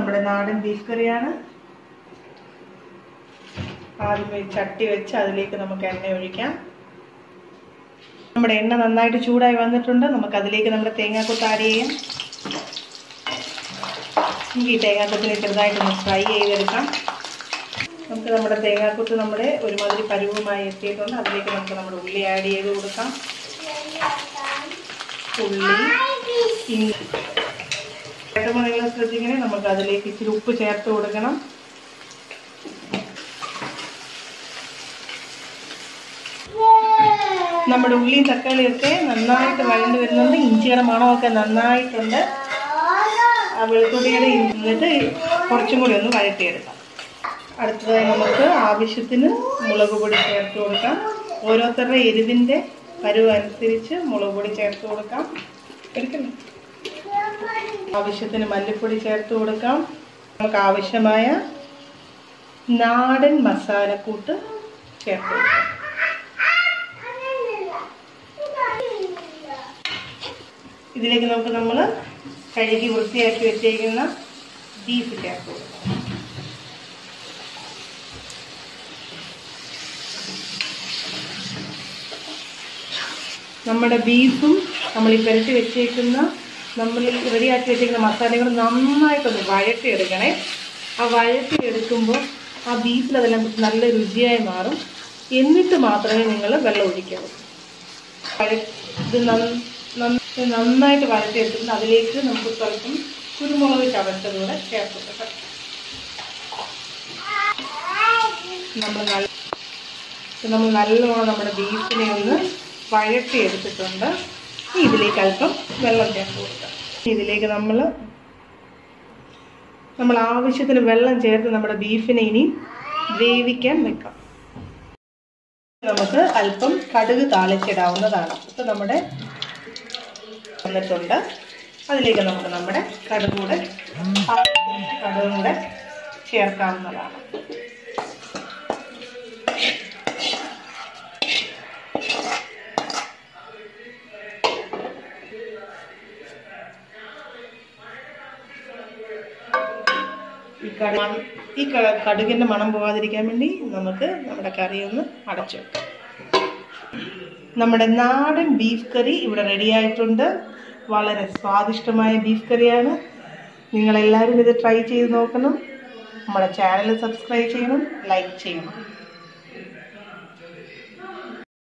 നമ്മുടെ നാടൻ ബീഫ് കറിയാണ് ആദ്യമേ ചട്ടി വെച്ച് അതിലേക്ക് നമുക്ക് എണ്ണ ഒഴിക്കാം നമ്മുടെ എണ്ണ നന്നായിട്ട് ചൂടായി വന്നിട്ടുണ്ട് നമുക്ക് അതിലേക്ക് നമ്മുടെ തേങ്ങാക്കൊത്ത് ആഡ് ചെയ്യാം നമുക്ക് ഈ തേങ്ങാക്കൊത്തിനെ ചെറുതായിട്ടൊന്ന് ഫ്രൈ ചെയ്തെടുക്കാം നമുക്ക് നമ്മുടെ തേങ്ങാക്കൊത്ത് നമ്മുടെ ഒരുമാതിരി പരുവമായി എത്തിയിട്ടുണ്ട് അതിലേക്ക് നമുക്ക് നമ്മുടെ ഉള്ളി ആഡ് ചെയ്ത് കൊടുക്കാം ഉള്ളി ഇഞ്ചി ചേർക്കുമ്പോൾ നിങ്ങൾ ശ്രദ്ധിക്കണേ നമുക്ക് അതിലേക്ക് ഇച്ചിരി ഉപ്പ് ചേർത്ത് കൊടുക്കണം നമ്മുടെ ഉള്ളിയും തക്കാളിയൊക്കെ നന്നായിട്ട് വഴണ്ട് വരുന്നുണ്ട് ഇഞ്ചിയുടെ മണമൊക്കെ നന്നായിട്ടുണ്ട് ആ വെളുത്തുള്ളിയുടെ എന്നിട്ട് കുറച്ചും കൂടി ഒന്ന് വഴറ്റിയെടുക്കാം അടുത്തതായി നമുക്ക് ആവശ്യത്തിന് മുളക് പൊടി ചേർത്ത് കൊടുക്കാം ഓരോരുത്തരുടെ എരിവിൻ്റെ പരുവ് അനുസരിച്ച് മുളക് പൊടി ചേർത്ത് കൊടുക്കാം എടുക്കണം ആവശ്യത്തിന് മല്ലിപ്പൊടി ചേർത്ത് കൊടുക്കാം നമുക്ക് ആവശ്യമായ നാടൻ മസാലക്കൂട്ട് ചേർത്ത് കൊടുക്കാം ഇതിലേക്ക് നമുക്ക് നമ്മൾ കഴുകി വൃത്തിയാക്കി വെച്ചേക്കുന്ന ബീഫ് ചേർത്ത് കൊടുക്കാം നമ്മുടെ ബീഫും നമ്മൾ ഈ പുരട്ടി വെച്ചേക്കുന്ന നമ്മൾ റെഡിയാക്കി വെച്ചേക്കുന്ന മസാലകൾ നന്നായിട്ടൊന്ന് വഴറ്റിയെടുക്കണേ ആ വഴറ്റിയെടുക്കുമ്പോൾ ആ ബീഫിൽ അതെല്ലാം നല്ല രുചിയായി മാറും എന്നിട്ട് മാത്രമേ നിങ്ങൾ വെള്ളം ഒഴിക്കാവൂ വഴ- ഇത് നന്ന- നന്ന- നന്നായിട്ട് വഴറ്റിയെടുത്തിട്ട് അതിലേക്ക് നമുക്ക് സ്വല്പം കുരുമുളക് ചവച്ചതൂടെ ചേർത്ത് കൊടുക്കാം നമ്മൾ നല്ല ഇത് നമ്മൾ നല്ലോണം നമ്മുടെ ബീഫിനെ ഒന്ന് വഴറ്റി എടുത്തിട്ടുണ്ട് ഇനി ഇതിലേക്ക് അല്പം വെള്ളം ചേർത്ത് കൊടുക്കാം ഇതിലേക്ക് നമ്മൾ നമ്മൾ ആവശ്യത്തിന് വെള്ളം ചേർത്ത് നമ്മുടെ ബീഫിനെ ഇനി വേവിക്കാൻ വെക്കാം നമുക്ക് അല്പം കടുക് താളിച്ചിടാവുന്നതാണ് ഇപ്പം നമ്മുടെ വന്നിട്ടുണ്ട് അതിലേക്ക് നമുക്ക് നമ്മുടെ കടുക് കൂടെ കടുകും കൂടെ ചേർക്കാവുന്നതാണ് ഈ കടു ഈ ക- കടുകിൻ്റെ മണം പോകാതിരിക്കാൻ വേണ്ടി നമുക്ക് നമ്മുടെ കറി ഒന്ന് അടച്ചു വെക്കാം നമ്മുടെ നാടൻ ബീഫ് കറി ഇവിടെ റെഡി ആയിട്ടുണ്ട് വളരെ സ്വാദിഷ്ടമായ ബീഫ് കറിയാണ് നിങ്ങളെല്ലാവരും ഇത് ട്രൈ ചെയ്ത് നോക്കണം നമ്മുടെ ചാനൽ സബ്സ്ക്രൈബ് ചെയ്യണം ലൈക്ക് ചെയ്യണം